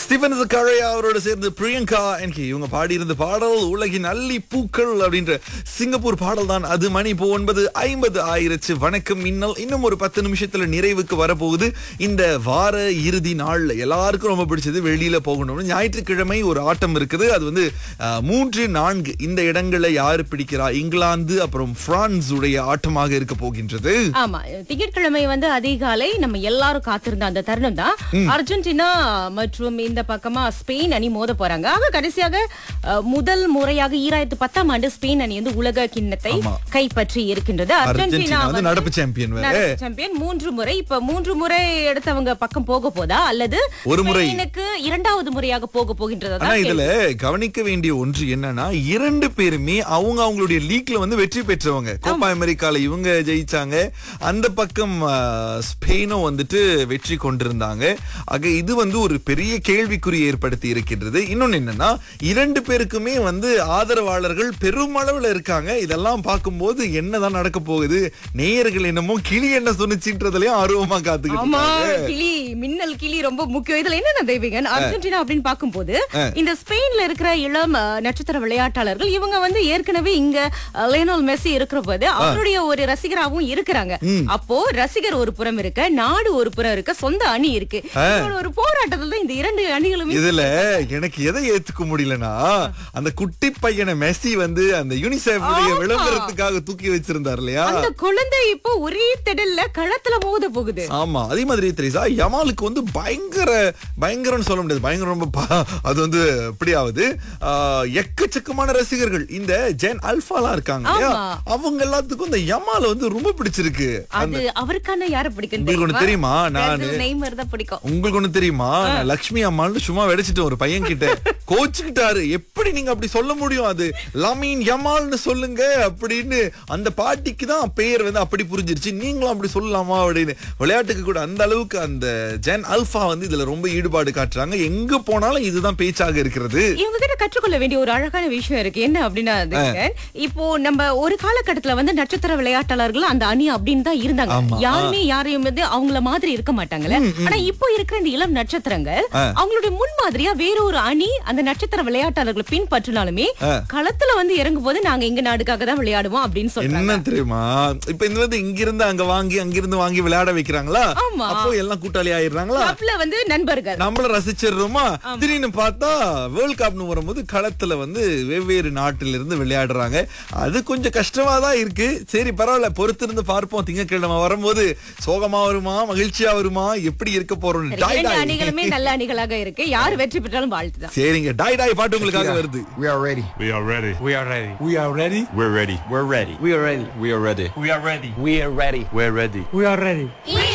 Stephen கரையா அவரோட சேர்ந்து பிரியங்கா என்கே இவங்க பாடியிருந்த பாடல் உலகின் அல்லி பூக்கள் அப்படின்ற சிங்கப்பூர் பாடல் தான் அது மணி இப்போ ஒன்பது ஐம்பது ஆயிருச்சு வணக்கம் மின்னல் இன்னும் ஒரு பத்து நிமிஷத்துல நிறைவுக்கு வரப்போகுது இந்த வார இறுதி நாள் எல்லாருக்கும் ரொம்ப பிடிச்சது வெளியில போகணும்னு ஞாயிற்றுக்கிழமை ஒரு ஆட்டம் இருக்குது அது வந்து அஹ், மூன்று நான்கு இந்த இடங்களை யாரு பிடிக்கிறா இங்கிலாந்து அப்புறம் பிரான்ஸ் உடைய ஆட்டமாக இருக்க போகின்றது ஆமா திங்கட்கிழமை வந்து அதிகாலை நம்ம எல்லாரும் காத்திருந்த அந்த தருணம் தான் அர்ஜென்டினா மற்றும் இந்த பக்கமா ஸ்பெயின் அணி மோத போறாங்க ஆக கடைசியாக அஹ், முதல் முறையாக ஈராயிரத்து பத்தாம் ஆண்டு ஸ்பெயின் அணி வந்து உலக கிண்ணத்தை ஆமா. கைப்பற்றி இருக்கின்றது அர்ஜென்டினா வந்து நடப்பு சாம்பியன் வேற நடப்பு சாம்பியன் மூன்று முறை இப்ப மூன்று முறை எடுத்தவங்க பக்கம் போக போதா அல்லது ஒரு முறை. ஸ்பெயினுக்கு இரண்டாவது முறையாக போக போகின்றதா ஆனா இதுல கவனிக்க வேண்டிய ஒன்று என்னன்னா இரண்டு பேருமே அவங்க அவங்களுடைய லீக்ல வந்து வெற்றி பெற்றவங்க கோப்பா அமெரிக்கால இவங்க ஜெயிச்சாங்க அந்த பக்கம் ஆ, ஸ்பெயினும் வந்துட்டு வெற்றி கொண்டிருந்தாங்க ஆக இது வந்து ஒரு பெரிய கேள்விக்குறி ஏற்படுத்தி இருக்கின்றது இன்னொன்னு என்னன்னா இரண்டு பேருக்குமே வந்து ஆதரவாளர்கள் பெருமளவுல இருக்காங்க இதெல்லாம் பார்க்கும்போது என்னதான் நடக்க போகுது நேயர்கள் என்னமோ கிளி என்ன சொன்னுச்சுன்றதுலயும் ஆர்வமா காத்துக்கிட்டு ஆமா இருக்காங்க. கிளி மின்னல் கிளி ரொம்ப முக்கியம் இதுல என்ன தெய்வீகன் அர்ஜென்டினா அப்படின்னு பார்க்கும்போது இந்த ஸ்பெயின்ல இருக்கிற இளம் அஹ், நட்சத்திர விளையாட்டாளர்கள் இவங்க வந்து ஏற்கனவே இங்க அஹ், லியோனல் மெஸ்ஸி இருக்கிற போது அவருடைய ஒரு ரசிகராகவும் இருக்கிறாங்க அப்போ ரசிகர் ஒரு புறம் இருக்க நாடு ஒரு புறம் இருக்க சொந்த அணி இருக்கு இதோட ஒரு போராட்டத்துல தான் இந்த இரண்டு அணிகளுமே இதுல எனக்கு எதை ஏத்துக்க முடியலனா அந்த குட்டி பையனை மெஸ்ஸி வந்து அந்த யூனிசெஃப் விளம்பரத்துக்காக தூக்கி வச்சிருந்தார் இல்லையா அந்த குழந்தை இப்போ ஒரே திடல்ல களத்துல மோத போகுது ஆமா அதே மாதிரி தெரியுசா யமாலுக்கு வந்து பயங்கர பயங்கரம்னு சொல்ல முடியாது பயங்கரம் ரொம்ப பா- அது வந்து இப்படி ஆகுது ஆஹ், எக்கச்சக்கமான ரசிகர்கள் இந்த ஜென் அல்ஃபாலாம் இருக்காங்க இல்லையா ஆமா. அவங்க எல்லாத்துக்கும் இந்த யமால வந்து ரொம்ப பிடிச்சிருக்கு அது அவருக்கான யார பிடிக்கும் உங்களுக்கு ஒண்ணு தெரியுமா? நானு- நெய்மர் தான் பிடிக்கும் உங்களுக்கு ஒண்ணு தெரியுமா நான் லக்ஷ்மி அம்மான்னு சும்மா வெடிச்சிட்டேன் ஒரு பையன் கிட்ட கோச்சுக்கிட்டாரு எப்படி நீங்க அப்படி சொல்ல முடியும் அது லமீன் யமால்னு சொல்லுங்க அப்படின்னு அந்த பாட்டிக்கு தான் பெயர் வந்து அப்படி புரிஞ்சிருச்சு நீங்களும் அப்படி சொல்லலாமா அப்படின்னு விளையாட்டுக்கு கூட அந்த அளவுக்கு அந்த ஜென் அல்ஃபா வந்து இதுல ரொம்ப ஈடுபாடு காட்டுறாங்க எங்க போனாலும் இதுதான் பேச்சாக இருக்கிறது இவங்க கிட்ட கற்றுக்கொள்ள வேண்டிய ஒரு அழகான விஷயம் இருக்கு என்ன அப்படின்னா அதுங்க, இப்போ நம்ம ஒரு காலகட்டத்துல வந்து நட்சத்திர விளையாட்டாளர்கள் அந்த அணி அப்படின்னு தான் இருந்தாங்க ஆமா. யாருமே யாரையும் வந்து அவங்கள மாதிரி இருக்க மாட்டாங்கல்ல ஆனா இப்போ இருக்கிற இந்த இளம் நட்சத்திரங்கள் அவங்களுடைய முன்மாதிரியா வேற ஒரு அணி அந்த நட்சத்திர விளையாட்டாளர்களை பின்பற்றினாலுமே களத்துல வந்து இறங்கும் போது நாங்க எங்க நாடுக்காக தான் விளையாடுவோம் அப்படின்னு சொல்றாங்க என்ன தெரியுமா இப்ப இந்த வந்து இங்க இருந்து அங்க வாங்கி அங்கிருந்து வாங்கி விளையாட வைக்கிறாங்களா ஆமா. அப்போ எல்லாம் கூட்டாளி ஆயிடுறாங்களா கிளப்ல வந்து நண்பர்கள் நம்மள ரசிச்சிடுறோமா திடீர்னு பார்த்தா வேர்ல்ட் கப்னு வரும்போது களத்துல வந்து வெவ்வேறு நாட்டில இருந்து விளையாடுறாங்க அது கொஞ்சம் கஷ்டமா தான் இருக்கு சரி பரவாயில்ல பொறுத்திருந்து பார்ப்போம் திங்கட்கிழமை வரும்போது சோகமா வருமா மகிழ்ச்சியா வருமா எப்படி இருக்க போறோம் டாய் இரண்டு டாய் அணிகளுமே நல்ல அணிகளாக இருக்கு யார் வெற்றி பெற்றாலும் வாழ்த்துதான் சரிங்க டாய் டாய் பாட்டு உங்களுக்காக வருது We are ready. We are ready. We are ready. We are ready. We're ready. We're ready. We are ready. We are ready. We are ready. We are ready. We're ready. We are ready. We